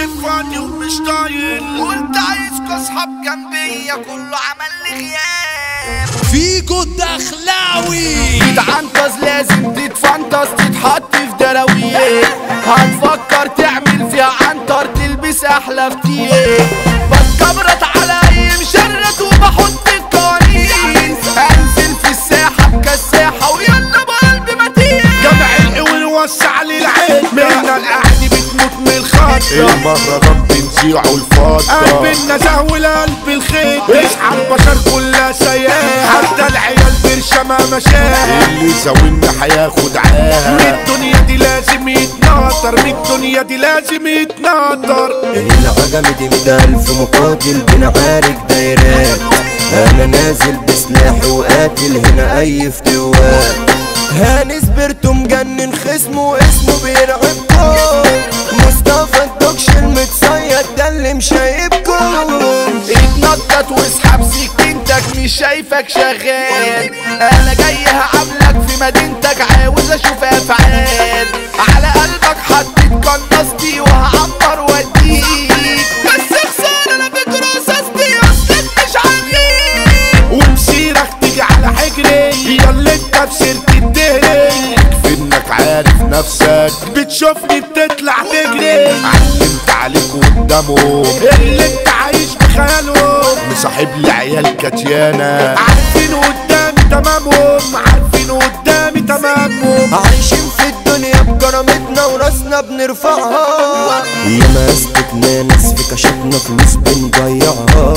الكيف فاضي ومش طايل وانت عايزكوا اصحاب جنبية كله عمل لي غياب فيجو الدخلاوي تتعنطز لازم تتفنطز تتحط في دراويه هتفكر تعمل فيها عنتر تلبس احلى فتيه بتكبرت على اي مشرد وبحط القوانين انزل في الساحه بكساحه ويلا بقلبي متين جمع القوي وسع لي العين منا القعد بتموت من الخط المهرجان بنزيعه الفضة قلب النزه والقلب الخيط اصحى البشر كلها سياح حتى العيال برشمة مشاها اللي زاولنا هياخد عاها من الدنيا دي لازم يتناطر من الدنيا دي لازم يتناطر العجم دي مية ألف مقاتل بنعارك دايرات أنا نازل بسلاحي وقاتل هنا أي فتوات هاني سبرتو مجنن خصمه اسمه بيرعبكم مصطفى الدكش المتصيد ده اللي مشايبكم اتنطط واسحب سكينتك مش شايفك شغال انا جاي هعاملك في مدينتك عاوز اشوف افعال على قلبك حطيت قناصتي وهعمر واديك بس خسارة انا فاكر رصاصتي اصلك مش عليك ومسيرك تيجي على حجري يلا انت بسيرة الدهري في انك عارف نفسك بتشوفني بتطلع تجري علمت عليك قدامهم اللي انت عايش بخيالهم مصاحب لي عيال كاتيانا عارفين قدامي تمامهم عارفين قدامي تمامهم عايشين في الدنيا بكرامتنا وراسنا بنرفعها يا مسكتنا ناس في كشفنا فلوس بنضيعها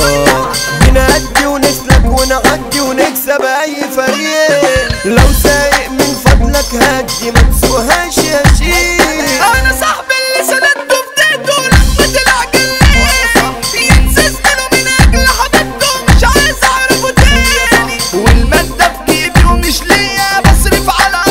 بنأدي ونسلك ونعدي ونكسب أي فريق لو سايق من فضلك هدي ما تسوقهاش يا شيخ انا صاحبي اللي سندته في ديته لما طلع جليس ينسسنوا من اجل حبيبته مش عايز اعرفه تاني والمادة في جيبي ومش ليا بصرف على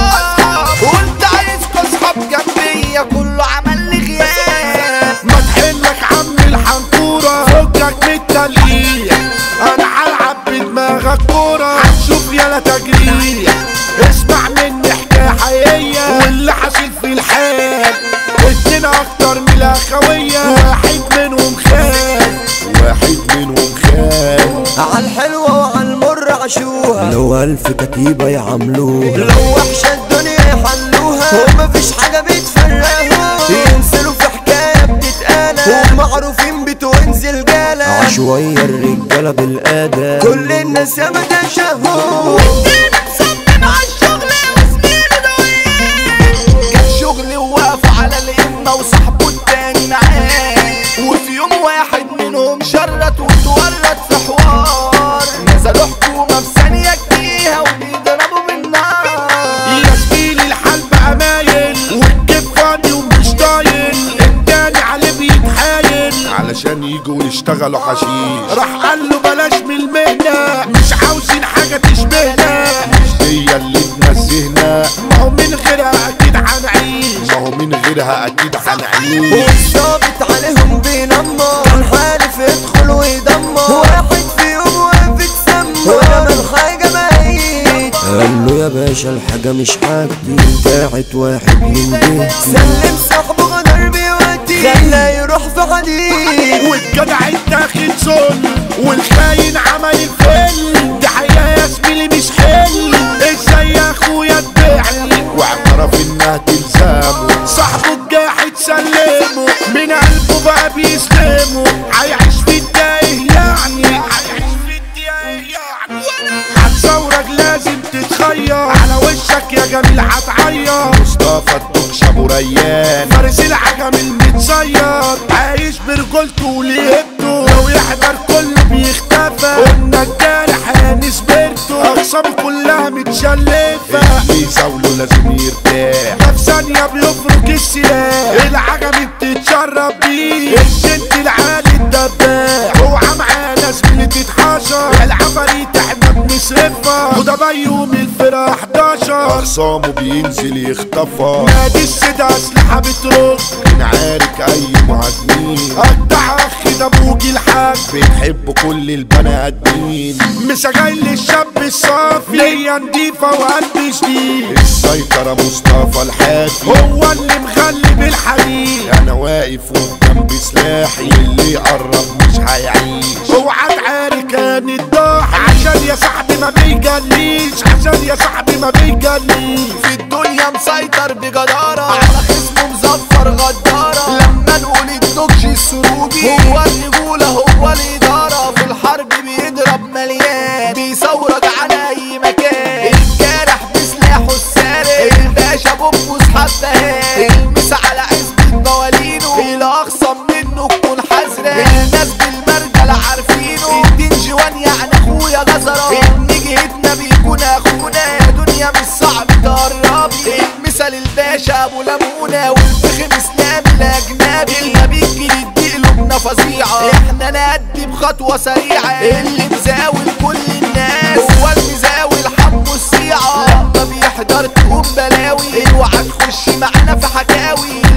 اصحاب وانت عايزكوا اصحاب جنبية كله عمل لي غياب ما تحلك عم الحنطورة فكك من التلقيح انا هلعب بدماغك كورة هتشوف يالا تجريح اسمع مني حكاية حقيقية واللي حاصل في الحال اتنين اكتر من الاخوية واحد منهم خان واحد منهم خان عالحلوة وعالمر عاشوها لو ألف كتيبة يعملوها لو وحشة الدنيا يحلوها ومفيش حاجة بتفرقهم ينزلوا في حكاية بتتقالى ومعروفين بتوينزل جالة عشوية الرجالة بالأدب كل الناس يا متشهور والتاني مصمم على الشغل وزميله ده وياه جاب شغل ووقف على الإمة وصاحبه التاني معاه وفي يوم واحد منهم شرت واتورط في حوار نزلوا حكومة في ثانية جديها وبيضربوا بالنار يا زميلي الحال بقى مايل والكيف فاضي ومش طايل التاني عليه بيتحايل علشان يجوا يشتغلوا حشيش راح قال له بلاش من المهنة مش عاوزين حاجة تشبهنا مش هي اللي تنزهنا ما هو من غيرها أكيد هنعيش ما هو من غيرها اكيد هنعيش والظابط عليهم بينمر كان حالف يدخل ويدمر واحد فيهم واقف يتسمر ويعمل حاجة ميت قال له يا باشا الحاجة مش حاجتي بتاعت واحد من بيتي سلم صاحبه غدر بيوتي خلاه يروح في حديد والجدع اتاخد سن والخاين عمل الفل دي حقيقة يا زميلي مش حل ازاي يا اخويا تبيعني واعترف انها تلزامه صاحبه الجاحد سلمه من قلبه بقى بيسلمه هيعيش في التايه يعني هيعيش في التايه يعني هتصورك لازم تتخير على وشك يا جميل هتعيط مصطفى الدكش ابو ريان فارس العجم المتصيد عايش برجولته وليبته لو يحضر كله بيختفى قلنا الجارح هانس بيرته اقسامه كلها متشلفه اللي يزاوله لازم يرتاح ده في ثانية بيفرك السلاح العجم بتتشرب بيه الجد العالي الدباح اوعى معانا زميلي تتحشر العفاريت احنا بنصرفها وده بيوم الفرح 11 اخصامه بينزل يخطفها نادي السيدة اسلحة بترد بنعارك اي مهاجمين قطع اخي ده ابوجي الحاج بتحب كل البني ادمين مسجايل الشاب الصافي نية نضيفة وقلب جديد السيطرة مصطفى الحافي هو اللي مغلب الحديد انا واقف قدام جنبي سلاحي اللي يقرب مش هيعيش اوعى تعاري كان الضاح عشان يا صاحبي ما بيجليش عشان يا صاحبي ما بيجليش في الدنيا مسيطر بجدارة على خصمه مزفر غدارة لما نقول الدوكش السروجي هو الرجولة هو الإدارة في الحرب بيضرب مليان بيصورك على أي مكان الجارح بسلاحه السارق الباشا بوبوس حبهان المس على عزبة موالينه الأخصم منه تكون حذرة الناس بالمرجل عارفينه الدين جوان يعني أخويا جزرة إن جهتنا بيكون أخونا دنيا مش صعب تقربي المثل الباشا أبو لمونة والفخم إسلام الأجنبي النبي الجديد دي قلوبنا فظيعة إحنا نأدي بخطوة سريعة اللي مزاول كل الناس هو المزاول حبه السيعة لما بيحضر تقوم بلاوي اوعى تخش معانا في حكاوي